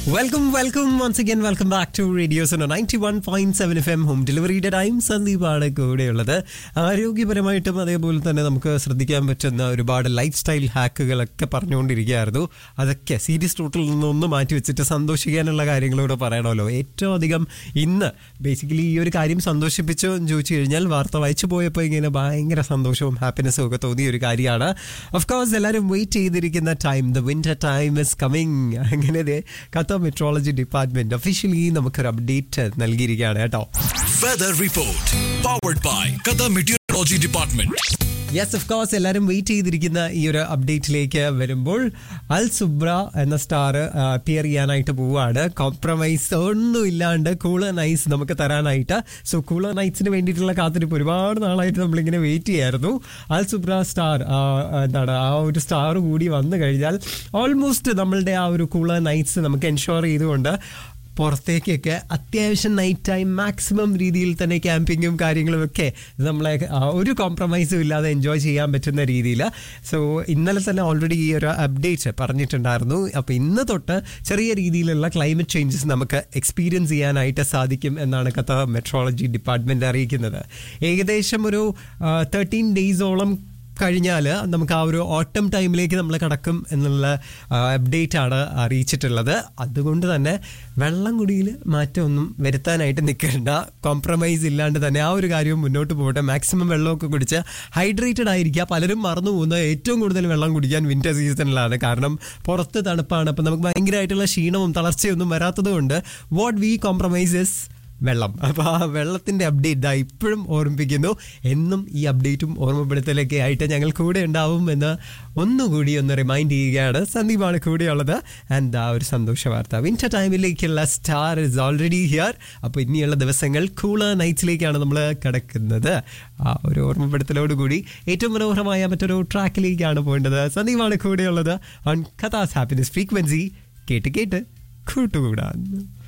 Welcome welcome once again welcome back to radios ninety one point seven F M home ഡെലിവറിയുടെ time സന്ദീപാണ് കൂടെയുള്ളത് ആരോഗ്യപരമായിട്ടും അതേപോലെ തന്നെ നമുക്ക് ശ്രദ്ധിക്കാൻ പറ്റുന്ന ഒരുപാട് ലൈഫ് സ്റ്റൈൽ ഹാക്കുകളൊക്കെ പറഞ്ഞുകൊണ്ടിരിക്കുകയായിരുന്നു അതൊക്കെ സീരിയസ് റൂട്ടിൽ നിന്നൊന്ന് മാറ്റി വെച്ചിട്ട് സന്തോഷിക്കാനുള്ള കാര്യങ്ങളോട് പറയണമല്ലോ ഏറ്റവും അധികം ഇന്ന് ബേസിക്കലി ഈ ഒരു കാര്യം സന്തോഷിപ്പിച്ചോ എന്ന് ചോദിച്ചു കഴിഞ്ഞാൽ വാർത്ത വായിച്ചു പോയപ്പോൾ ഇങ്ങനെ ഭയങ്കര സന്തോഷവും ഹാപ്പിനെസ്സും ഒക്കെ തോന്നിയ ഒരു കാര്യമാണ് ഓഫ് കോഴ്സ് എല്ലാവരും വെയിറ്റ് ചെയ്തിരിക്കുന്ന time the winter time is coming അങ്ങനെ ദേ ഖത്തർ മെട്രോളജി ഡിപ്പാർട്ട്മെന്റ് ഒഫീഷ്യലി നമുക്കൊരു അപ്ഡേറ്റ് നൽകിയിരിക്കുകയാണ് കേട്ടോ Weather Report. Powered by Qatar Meteorology Department. Yes of course എല്ലാവരും വെയിറ്റ് ചെയ്തിരിക്കുന്ന ഈ ഒരു അപ്ഡേറ്റിലേക്ക് വരുമ്പോൾ അൽ സുബ്ര എന്ന സ്റ്റാർ അപ്പിയർ ചെയ്യാനായിട്ട് പോവുകയാണ് കോംപ്രമൈസ് ഒന്നും ഇല്ലാണ്ട് കൂളർ നൈറ്റ്സ് നമുക്ക് തരാനായിട്ട് സോ കൂളർ നൈറ്റ്സിന് വേണ്ടിയിട്ടുള്ള കാത്തിരിപ്പ് ഒരുപാട് നാളായിട്ട് നമ്മളിങ്ങനെ വെയിറ്റ് ചെയ്യായിരുന്നു അൽ സുബ്ര സ്റ്റാർ എന്താണ് ആ ഒരു സ്റ്റാർ കൂടി വന്നു കഴിഞ്ഞാൽ ഓൾമോസ്റ്റ് നമ്മളുടെ ആ ഒരു കൂളർ നൈറ്റ്സ് നമുക്ക് എൻഷുർ ചെയ്തുകൊണ്ട് പുറത്തേക്കൊക്കെ അത്യാവശ്യം നൈറ്റ് ടൈം മാക്സിമം രീതിയിൽ തന്നെ ക്യാമ്പിങ്ങും കാര്യങ്ങളും ഒക്കെ നമ്മളെ ആ, ഒരു കോംപ്രമൈസും ഇല്ലാതെ എൻജോയ് ചെയ്യാൻ പറ്റുന്ന രീതിയിൽ സോ ഇന്നലെ തന്നെ ഓൾറെഡി ഈ ഒരു അപ്ഡേറ്റ് പറഞ്ഞിട്ടുണ്ടായിരുന്നു അപ്പോൾ ഇന്ന് തൊട്ട് ചെറിയ രീതിയിലുള്ള ക്ലൈമറ്റ് ചേഞ്ചസ് നമുക്ക് എക്സ്പീരിയൻസ് ചെയ്യാനായിട്ട് സാധിക്കും എന്നാണ് കഥ മെട്രോളജി ഡിപ്പാർട്ട്മെന്റ് അറിയിക്കുന്നത് ഏകദേശം ഒരു തേർട്ടീൻ ഡേയ്സോളം കഴിഞ്ഞാൽ നമുക്ക് ആ ഒരു ഓട്ടം ടൈമിലേക്ക് നമ്മൾ കടക്കും എന്നുള്ള അപ്ഡേറ്റ് ആണ് അറിയിച്ചിട്ടുള്ളത് അതുകൊണ്ട് തന്നെ വെള്ളം കുടിയിൽ മാറ്റമൊന്നും വരുത്താനായിട്ട് നിൽക്കേണ്ട കോംപ്രമൈസ് ഇല്ലാണ്ട് തന്നെ ആ ഒരു കാര്യവും മുന്നോട്ട് പോകട്ടെ മാക്സിമം വെള്ളമൊക്കെ കുടിച്ച് ഹൈഡ്രേറ്റഡ് ആയിരിക്കുക പലരും മറന്നു പോകുന്നത് ഏറ്റവും കൂടുതൽ വെള്ളം കുടിക്കാൻ വിന്റർ സീസണിലാണ് കാരണം പുറത്ത് തണുപ്പാണ് അപ്പം നമുക്ക് ഭയങ്കരമായിട്ടുള്ള ക്ഷീണവും തളർച്ചയൊന്നും വരാത്തത് കൊണ്ട് വാട്ട് വി കോംപ്രമൈസസ് വെള്ളം അപ്പോൾ ആ വെള്ളത്തിന്റെ അപ്ഡേറ്റ് ഇതാ ഇപ്പോഴും ഓർമ്മിപ്പിക്കുന്നു എന്നും ഈ അപ്ഡേറ്റും ഓർമ്മപ്പെടുത്തലൊക്കെ ആയിട്ട് ഞങ്ങൾ കൂടെ ഉണ്ടാവും എന്ന് ഒന്നുകൂടി ഒന്ന് റിമൈൻഡ് ചെയ്യുകയാണ് സന്ദീപാണ് കൂടെയുള്ളത് ആൻഡ് ആ ഒരു സന്തോഷ വാർത്ത വിന്റർ ടൈമിലേക്കുള്ള സ്റ്റാർ ഇസ് ഓൾറെഡി ഹിയർ അപ്പോൾ ഇനിയുള്ള ദിവസങ്ങൾ കൂളർ നൈറ്റ്സിലേക്കാണ് നമ്മൾ കിടക്കുന്നത് ആ ഒരു ഓർമ്മപ്പെടുത്തലോടുകൂടി ഏറ്റവും മനോഹരമായ മറ്റൊരു ട്രാക്കിലേക്കാണ് പോകേണ്ടത് സന്ദീപാണ് കൂടെയുള്ളത് ഓൺ കഥാസ് ഹാപ്പിനെസ് ഫ്രീക്വൻസി കേട്ട് കേട്ട് കൂട്ടുകൂടാൻ